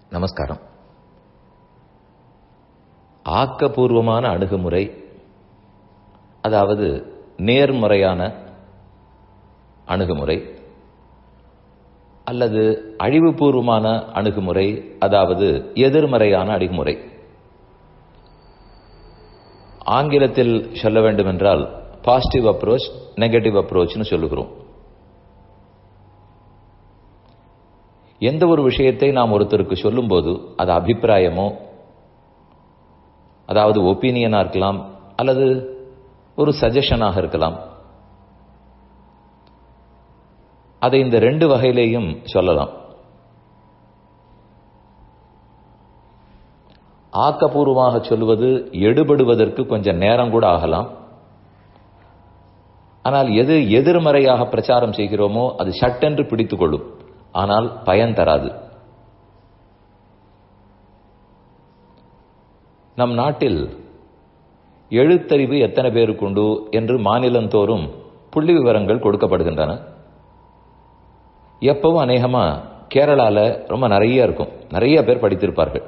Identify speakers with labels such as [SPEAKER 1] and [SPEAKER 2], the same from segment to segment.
[SPEAKER 1] நமஸ்காரம் ஆக்கபூர்வமான அணுகுமுறை அதாவது நேர்முறையான அணுகுமுறை அல்லது அழிவுபூர்வமான அணுகுமுறை அதாவது எதிர்மறையான அணுகுமுறை ஆங்கிலத்தில் சொல்ல வேண்டுமென்றால் பாசிட்டிவ் அப்ரோச் நெகட்டிவ் அப்ரோச்னு சொல்லுகிறோம் எந்த ஒரு விஷயத்தை நாம் ஒருத்தருக்கு சொல்லும்போது அது அபிப்பிராயமோ அதாவது ஒப்பீனியனாக இருக்கலாம் அல்லது ஒரு சஜஷனாக இருக்கலாம் அதை இந்த ரெண்டு வகையிலேயும் சொல்லலாம் ஆக்கப்பூர்வமாக சொல்லுவது எடுபடுவதற்கு கொஞ்சம் நேரம் கூட ஆகலாம் ஆனால் எது எதிர்மறையாக பிரச்சாரம் செய்கிறோமோ அது சட்டென்று பிடித்துக் கொள்ளும் ஆனால் பயன் தராது நம் நாட்டில் எழுத்தறிவு எத்தனை பேருக்கு உண்டு என்று மாநிலந்தோறும் புள்ளி விவரங்கள் கொடுக்கப்படுகின்றன எப்பவும் அநேகமா கேரளால ரொம்ப நிறைய இருக்கும் நிறைய பேர் படித்திருப்பார்கள்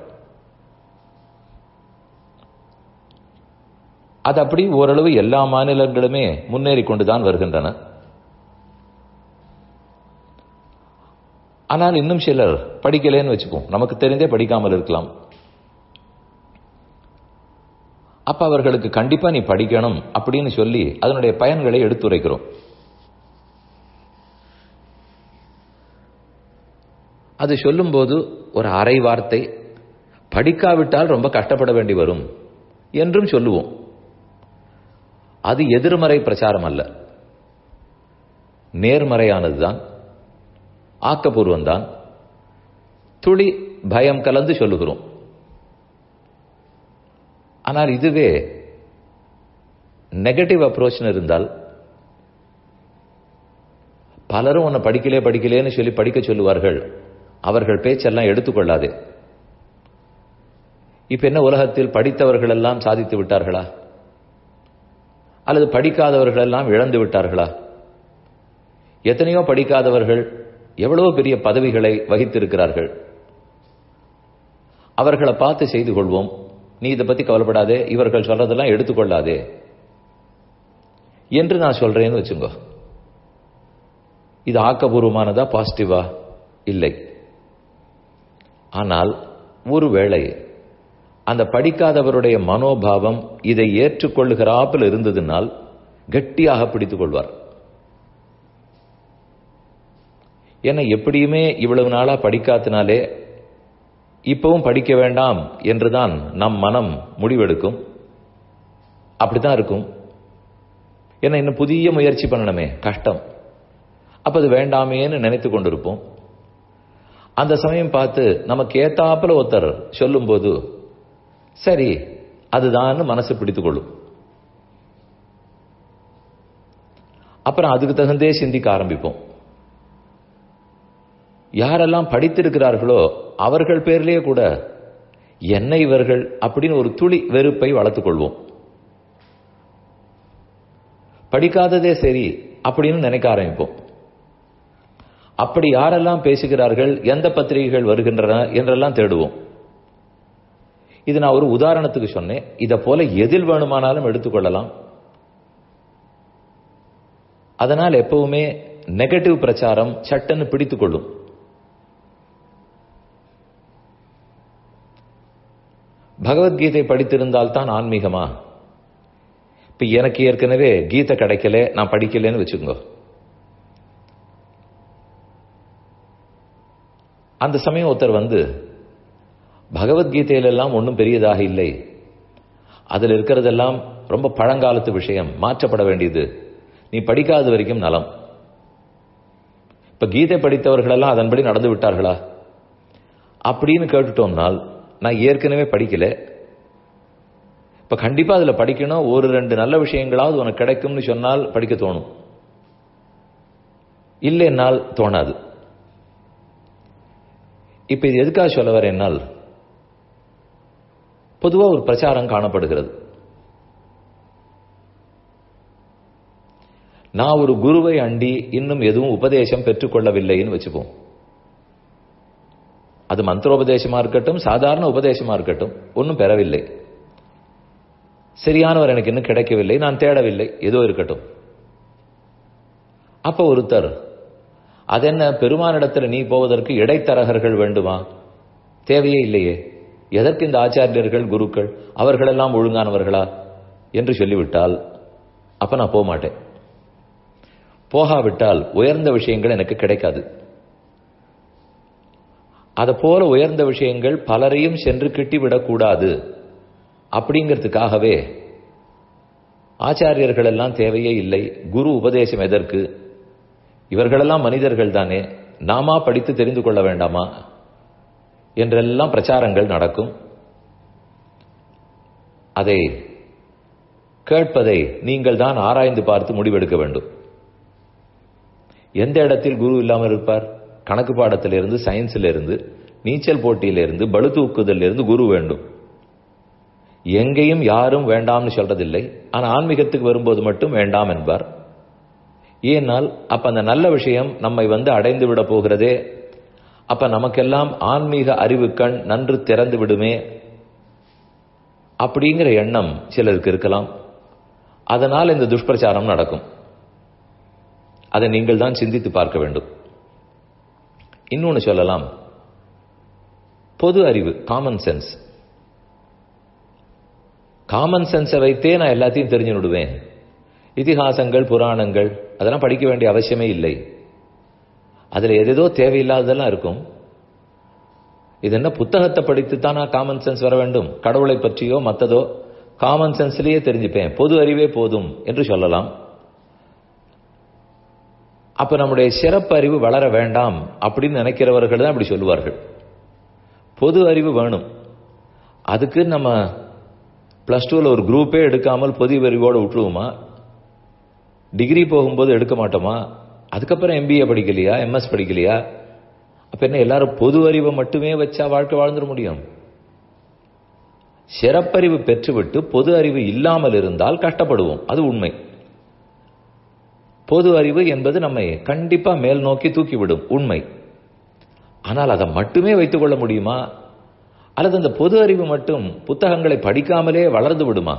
[SPEAKER 1] அது அப்படி ஓரளவு எல்லா மாநிலங்களுமே முன்னேறி கொண்டுதான் வருகின்றன ஆனால் இன்னும் சிலர் படிக்கலேன்னு வச்சுப்போம் நமக்கு தெரிந்தே படிக்காமல் இருக்கலாம் அப்ப அவர்களுக்கு கண்டிப்பா நீ படிக்கணும் அப்படின்னு சொல்லி அதனுடைய பயன்களை எடுத்துரைக்கிறோம் அது சொல்லும்போது ஒரு அரை வார்த்தை படிக்காவிட்டால் ரொம்ப கஷ்டப்பட வேண்டி வரும் என்றும் சொல்லுவோம் அது எதிர்மறை பிரச்சாரம் அல்ல நேர்மறையானதுதான் ஆக்கப்பூர்வம்தான் துளி பயம் கலந்து சொல்லுகிறோம் ஆனால் இதுவே நெகட்டிவ் அப்ரோச்னு இருந்தால் பலரும் உன்னை படிக்கலே படிக்கலேன்னு சொல்லி படிக்க சொல்லுவார்கள் அவர்கள் பேச்செல்லாம் எடுத்துக்கொள்ளாதே இப்ப என்ன உலகத்தில் படித்தவர்கள் எல்லாம் சாதித்து விட்டார்களா அல்லது படிக்காதவர்கள் எல்லாம் இழந்து விட்டார்களா எத்தனையோ படிக்காதவர்கள் எவ்வளவு பெரிய பதவிகளை வகித்திருக்கிறார்கள் அவர்களை பார்த்து செய்து கொள்வோம் நீ இதை பத்தி கவலைப்படாதே இவர்கள் சொல்றதெல்லாம் எடுத்துக்கொள்ளாதே என்று நான் சொல்றேன்னு வச்சுங்க இது ஆக்கபூர்வமானதா பாசிட்டிவா இல்லை ஆனால் ஒருவேளை அந்த படிக்காதவருடைய மனோபாவம் இதை ஏற்றுக்கொள்ளுகிறாப்பில் இருந்ததுனால் கட்டியாக பிடித்துக் கொள்வார் ஏன்னா எப்படியுமே இவ்வளவு நாளா படிக்காத்தினாலே இப்பவும் படிக்க வேண்டாம் என்றுதான் நம் மனம் முடிவெடுக்கும் அப்படித்தான் இருக்கும் ஏன்னா இன்னும் புதிய முயற்சி பண்ணணுமே கஷ்டம் அப்ப அது வேண்டாமேன்னு நினைத்து கொண்டிருப்போம் அந்த சமயம் பார்த்து நமக்கு ஏத்தாப்புல ஒருத்தர் சொல்லும்போது சரி அதுதான் மனசு பிடித்துக் கொள்ளும் அப்புறம் அதுக்கு தகுந்தே சிந்திக்க ஆரம்பிப்போம் யாரெல்லாம் படித்திருக்கிறார்களோ அவர்கள் பேர்லேயே கூட என்ன இவர்கள் அப்படின்னு ஒரு துளி வெறுப்பை வளர்த்துக் கொள்வோம் படிக்காததே சரி அப்படின்னு நினைக்க ஆரம்பிப்போம் அப்படி யாரெல்லாம் பேசுகிறார்கள் எந்த பத்திரிகைகள் வருகின்றன என்றெல்லாம் தேடுவோம் இது நான் ஒரு உதாரணத்துக்கு சொன்னேன் இதை போல எதில் வேணுமானாலும் எடுத்துக்கொள்ளலாம் அதனால் எப்பவுமே நெகட்டிவ் பிரச்சாரம் சட்டன்னு பிடித்துக் கொள்ளும் பகவத்கீதை படித்திருந்தால் தான் ஆன்மீகமா இப்ப எனக்கு ஏற்கனவே கீதை கிடைக்கல நான் படிக்கலன்னு வச்சுக்கோங்க அந்த சமயம் ஒருத்தர் வந்து பகவத்கீதையிலெல்லாம் ஒன்றும் பெரியதாக இல்லை அதில் இருக்கிறதெல்லாம் ரொம்ப பழங்காலத்து விஷயம் மாற்றப்பட வேண்டியது நீ படிக்காத வரைக்கும் நலம் இப்ப கீதை படித்தவர்களெல்லாம் அதன்படி நடந்து விட்டார்களா அப்படின்னு கேட்டுட்டோம்னால் நான் ஏற்கனவே படிக்கல இப்ப கண்டிப்பா அதுல படிக்கணும் ஒரு ரெண்டு நல்ல விஷயங்களாவது உனக்கு கிடைக்கும்னு சொன்னால் படிக்க தோணும் இல்லைன்னால் தோணாது இப்ப இது எதுக்காக சொல்ல வரேன்னால் பொதுவா ஒரு பிரச்சாரம் காணப்படுகிறது நான் ஒரு குருவை அண்டி இன்னும் எதுவும் உபதேசம் பெற்றுக்கொள்ளவில்லைன்னு வச்சுப்போம் அது மந்திரோபதேசமா இருக்கட்டும் சாதாரண உபதேசமா இருக்கட்டும் ஒன்றும் பெறவில்லை சரியானவர் எனக்கு இன்னும் கிடைக்கவில்லை நான் தேடவில்லை ஏதோ இருக்கட்டும் அப்ப ஒருத்தர் அதென்ன பெருமானிடத்துல நீ போவதற்கு இடைத்தரகர்கள் வேண்டுமா தேவையே இல்லையே எதற்கு இந்த ஆச்சாரியர்கள் குருக்கள் அவர்களெல்லாம் ஒழுங்கானவர்களா என்று சொல்லிவிட்டால் அப்ப நான் போக மாட்டேன் போகாவிட்டால் உயர்ந்த விஷயங்கள் எனக்கு கிடைக்காது அதை போல உயர்ந்த விஷயங்கள் பலரையும் சென்று கிட்டிவிடக்கூடாது அப்படிங்கிறதுக்காகவே ஆச்சாரியர்கள் எல்லாம் தேவையே இல்லை குரு உபதேசம் எதற்கு இவர்களெல்லாம் மனிதர்கள் தானே நாமா படித்து தெரிந்து கொள்ள வேண்டாமா என்றெல்லாம் பிரச்சாரங்கள் நடக்கும் அதை கேட்பதை நீங்கள் தான் ஆராய்ந்து பார்த்து முடிவெடுக்க வேண்டும் எந்த இடத்தில் குரு இல்லாமல் இருப்பார் கணக்கு பாடத்திலிருந்து சயின்ஸ்ல இருந்து நீச்சல் போட்டியிலிருந்து பளு தூக்குதலிருந்து குரு வேண்டும் எங்கேயும் யாரும் வேண்டாம்னு சொல்றதில்லை ஆனா ஆன்மீகத்துக்கு வரும்போது மட்டும் வேண்டாம் என்பார் ஏனால் அப்ப அந்த நல்ல விஷயம் நம்மை வந்து அடைந்து விட போகிறதே அப்ப நமக்கெல்லாம் ஆன்மீக அறிவு கண் நன்று திறந்து விடுமே அப்படிங்கிற எண்ணம் சிலருக்கு இருக்கலாம் அதனால் இந்த துஷ்பிரச்சாரம் நடக்கும் அதை நீங்கள் தான் சிந்தித்து பார்க்க வேண்டும் இன்னொன்னு சொல்லலாம் பொது அறிவு காமன் சென்ஸ் காமன் சென்ஸை வைத்தே நான் எல்லாத்தையும் தெரிஞ்சு விடுவேன் இதிகாசங்கள் புராணங்கள் அதெல்லாம் படிக்க வேண்டிய அவசியமே இல்லை அதுல எதேதோ தேவையில்லாததெல்லாம் இருக்கும் இது என்ன புத்தகத்தை படித்து தான் நான் காமன் சென்ஸ் வர வேண்டும் கடவுளை பற்றியோ மற்றதோ காமன் சென்ஸ்லயே தெரிஞ்சுப்பேன் பொது அறிவே போதும் என்று சொல்லலாம் அப்ப நம்முடைய சிறப்பு அறிவு வளர வேண்டாம் அப்படின்னு நினைக்கிறவர்கள் தான் அப்படி சொல்லுவார்கள் பொது அறிவு வேணும் அதுக்கு நம்ம பிளஸ் டூவில் ஒரு குரூப்பே எடுக்காமல் பொது அறிவோடு விட்டுருவோமா டிகிரி போகும்போது எடுக்க மாட்டோமா அதுக்கப்புறம் எம்பிஏ படிக்கலையா எம்எஸ் படிக்கலையா அப்ப என்ன எல்லாரும் பொது அறிவை மட்டுமே வச்சா வாழ்க்கை வாழ்ந்துட முடியும் சிறப்பறிவு பெற்றுவிட்டு பொது அறிவு இல்லாமல் இருந்தால் கஷ்டப்படுவோம் அது உண்மை பொது அறிவு என்பது நம்மை கண்டிப்பா மேல் நோக்கி தூக்கிவிடும் உண்மை ஆனால் அதை மட்டுமே வைத்துக் கொள்ள முடியுமா அல்லது அந்த பொது அறிவு மட்டும் புத்தகங்களை படிக்காமலே வளர்ந்து விடுமா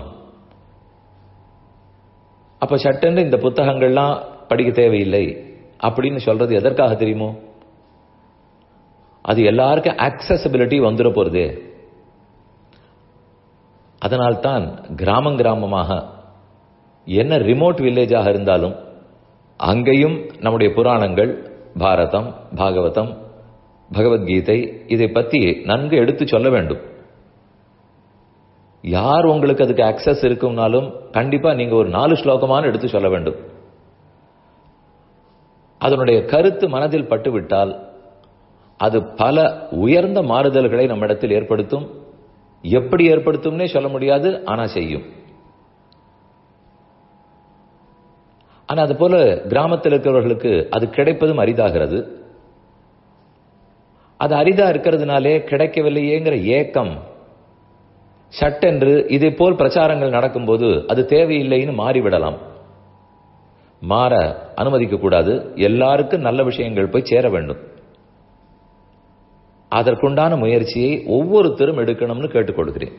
[SPEAKER 1] அப்ப சட்டென்று இந்த புத்தகங்கள்லாம் படிக்க தேவையில்லை அப்படின்னு சொல்றது எதற்காக தெரியுமோ அது எல்லாருக்கும் ஆக்சசபிலிட்டி வந்துட போறது அதனால்தான் கிராமம் கிராமமாக என்ன ரிமோட் வில்லேஜாக இருந்தாலும் அங்கேயும் நம்முடைய புராணங்கள் பாரதம் பாகவதம் பகவத்கீதை இதை பத்தி நன்கு எடுத்து சொல்ல வேண்டும் யார் உங்களுக்கு அதுக்கு அக்சஸ் இருக்கும்னாலும் கண்டிப்பா நீங்க ஒரு நாலு ஸ்லோகமான எடுத்து சொல்ல வேண்டும் அதனுடைய கருத்து மனதில் பட்டுவிட்டால் அது பல உயர்ந்த மாறுதல்களை நம்மிடத்தில் ஏற்படுத்தும் எப்படி ஏற்படுத்தும்னே சொல்ல முடியாது ஆனா செய்யும் ஆனா அது போல கிராமத்தில் இருக்கிறவர்களுக்கு அது கிடைப்பதும் அரிதாகிறது அது அரிதா இருக்கிறதுனாலே கிடைக்கவில்லையேங்கிற ஏக்கம் சட்டென்று இதே போல் பிரச்சாரங்கள் நடக்கும்போது அது தேவையில்லைன்னு மாறிவிடலாம் மாற அனுமதிக்க கூடாது எல்லாருக்கும் நல்ல விஷயங்கள் போய் சேர வேண்டும் அதற்குண்டான முயற்சியை ஒவ்வொருத்தரும் எடுக்கணும்னு கேட்டுக்கொள்கிறேன்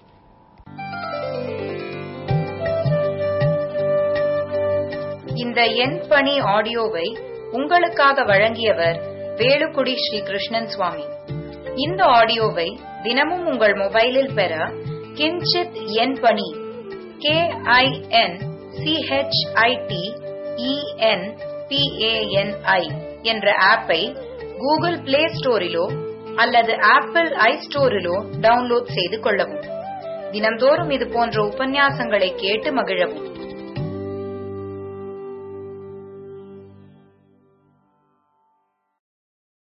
[SPEAKER 2] இந்த எண் பணி ஆடியோவை உங்களுக்காக வழங்கியவர் வேலுக்குடி ஸ்ரீ கிருஷ்ணன் சுவாமி இந்த ஆடியோவை தினமும் உங்கள் மொபைலில் பெற கிஞ்சித் எண் பணி கே ஐ என் சிஹெச்ஐடி இஎன் பிஏஎன்ஐ என்ற ஆப்பை கூகுள் பிளே ஸ்டோரிலோ அல்லது ஆப்பிள் ஐ ஸ்டோரிலோ டவுன்லோட் செய்து கொள்ளவும் தினம்தோறும் இது போன்ற உபன்யாசங்களை கேட்டு மகிழவும்